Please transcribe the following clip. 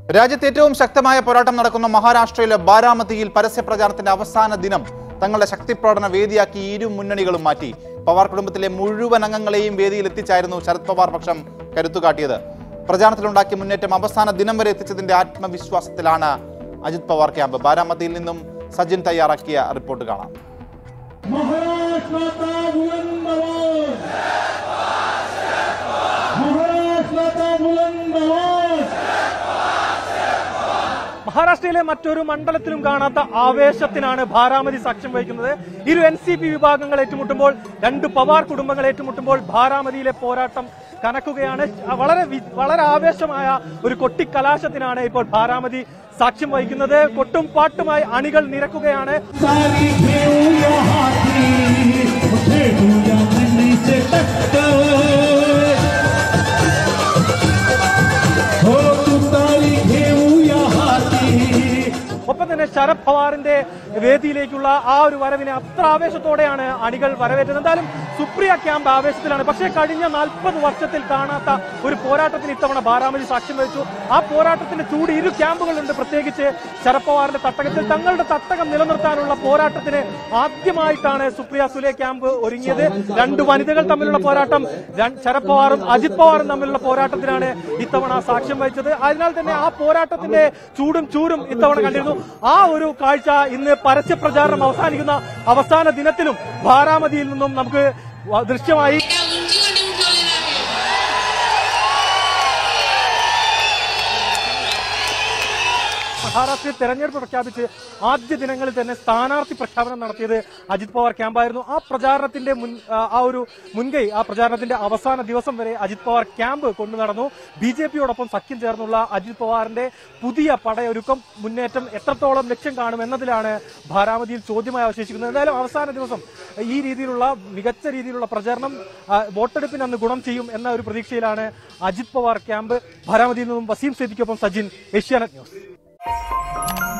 രാജ്യത്ത് ഏറ്റവും ശക്തമായ പോരാട്ടം നടക്കുന്ന മഹാരാഷ്ട്രയിലെ ബാരാമതിയിൽ പരസ്യ പ്രചാരണത്തിന്റെ അവസാന ദിനം തങ്ങളുടെ ശക്തിപ്രകടന വേദിയാക്കി ഇരു മുന്നണികളും മാറ്റി പവാർ കുടുംബത്തിലെ മുഴുവൻ അംഗങ്ങളെയും വേദിയിൽ എത്തിച്ചായിരുന്നു ശരത് പവാർ പക്ഷം കരുത്തുകാട്ടിയത് പ്രചാരണത്തിലുണ്ടാക്കിയ മുന്നേറ്റം അവസാന ദിനം വരെ എത്തിച്ചതിന്റെ ആത്മവിശ്വാസത്തിലാണ് അജിത് പവാർ ക്യാമ്പ് ബാരാമതിയിൽ നിന്നും സജിൻ തയ്യാറാക്കിയ റിപ്പോർട്ട് കാണാം महाराष्ट्राचा बुलंद आवाज महाराष्ट्राचा बुलंद आवाज മഹാരാഷ്ട്രയിലെ മറ്റൊരു മണ്ഡലത്തിലും കാണാത്ത ആവേശത്തിനാണ് ഭാരാമതി സാക്ഷ്യം വഹിക്കുന്നത് ഇരു എൻ സി പി വിഭാഗങ്ങൾ ഏറ്റുമുട്ടുമ്പോൾ രണ്ട് പവാർ കുടുംബങ്ങൾ ഏറ്റുമുട്ടുമ്പോൾ ഭാരാമതിയിലെ പോരാട്ടം കനക്കുകയാണ് വളരെ വി- വളരെ ആവേശമായ ഒരു കൊട്ടിക്കലാശത്തിനാണ് ഇപ്പോൾ ഭാരാമതി സാക്ഷ്യം വഹിക്കുന്നത് കൊട്ടും പാട്ടുമായി അണികൾ നിരക്കുകയാണ് सारी घेऊया हाती खेळूया थंडीचे टक्कर हो तुतारी घेऊया हाती ഒപ്പം തന്നെ ശരത് പവാറിന്റെ വേദിയിലേക്കുള്ള ആ ഒരു വരവിനെ അത്ര ആവേശത്തോടെയാണ് അണികൾ വരവേറ്റത് എന്തായാലും സുപ്രിയ ക്യാമ്പ് ആവേശത്തിലാണ് പക്ഷേ കഴിഞ്ഞ നാൽപ്പത് വർഷത്തിൽ കാണാത്ത ഒരു പോരാട്ടത്തിന് ഇത്തവണ ബാരാമതി സാക്ഷ്യം വഹിച്ചു ആ പോരാട്ടത്തിന്റെ ചൂട് ഇരു ക്യാമ്പുകളുണ്ട് പ്രത്യേകിച്ച് ശരത് പവാറിന്റെ തട്ടകത്തിൽ തങ്ങളുടെ തട്ടകം നിലനിർത്താനുള്ള പോരാട്ടത്തിന് ആദ്യമായിട്ടാണ് സുപ്രിയ സുലെ ക്യാമ്പ് ഒരുങ്ങിയത് രണ്ട് വനിതകൾ തമ്മിലുള്ള പോരാട്ടം ര- ശരത് പവാറും അജിത് പവാറും തമ്മിലുള്ള പോരാട്ടത്തിനാണ് ഇത്തവണ സാക്ഷ്യം വഹിച്ചത് അതിനാൽ തന്നെ ആ പോരാട്ടത്തിന്റെ ചൂടും ചൂരും ഇത്തവണ കണ്ടിരുന്നു ആ ഒരു കാഴ്ച ഇന്ന് പരസ്യ പ്രചാരണം അവസാനിക്കുന്ന അവസാന ദിനത്തിലും ബാരാമതിയിൽ നിന്നും നമുക്ക് വ- ദൃശ്യമായി त्या उंचीवर उठवलेला आहे മഹാരാഷ്ട്രയിൽ തെരഞ്ഞെടുപ്പ് പ്രഖ്യാപിച്ച് ആദ്യ ദിനങ്ങളിൽ തന്നെ സ്ഥാനാർത്ഥി പ്രഖ്യാപനം നടത്തിയത് അജിത് പവാർ ക്യാമ്പായിരുന്നു ആ പ്രചാരണത്തിന്റെ മുൻ ആ ആ ഒരു മുൻകൈ ആ പ്രചാരണത്തിന്റെ അവസാന ദിവസം വരെ അജിത് പവാർ ക്യാമ്പ് കൊണ്ടു നടന്നു ബി ജെ പിയോടൊപ്പം സഖ്യം ചേർന്നുള്ള അജിത് പവാറിന്റെ പുതിയ പടയൊരുക്കം മുന്നേറ്റം എത്രത്തോളം ലക്ഷ്യം കാണും എന്നതിലാണ് ഭാരാമതിയിൽ ചോദ്യമായി അവശേഷിക്കുന്നത് എന്തായാലും അവസാന ദിവസം ഈ രീതിയിലുള്ള മികച്ച രീതിയിലുള്ള പ്രചാരണം ആ, വോട്ടെടുപ്പിന് അന്ന് ഗുണം ചെയ്യും എന്ന ഒരു പ്രതീക്ഷയിലാണ് അജിത് പവാർ ക്യാമ്പ് ഭാരാമതിയിൽ നിന്നും വസീം സേദിക്കൊപ്പം സജിൻ ഏഷ്യാനെറ്റ് ന്യൂസ്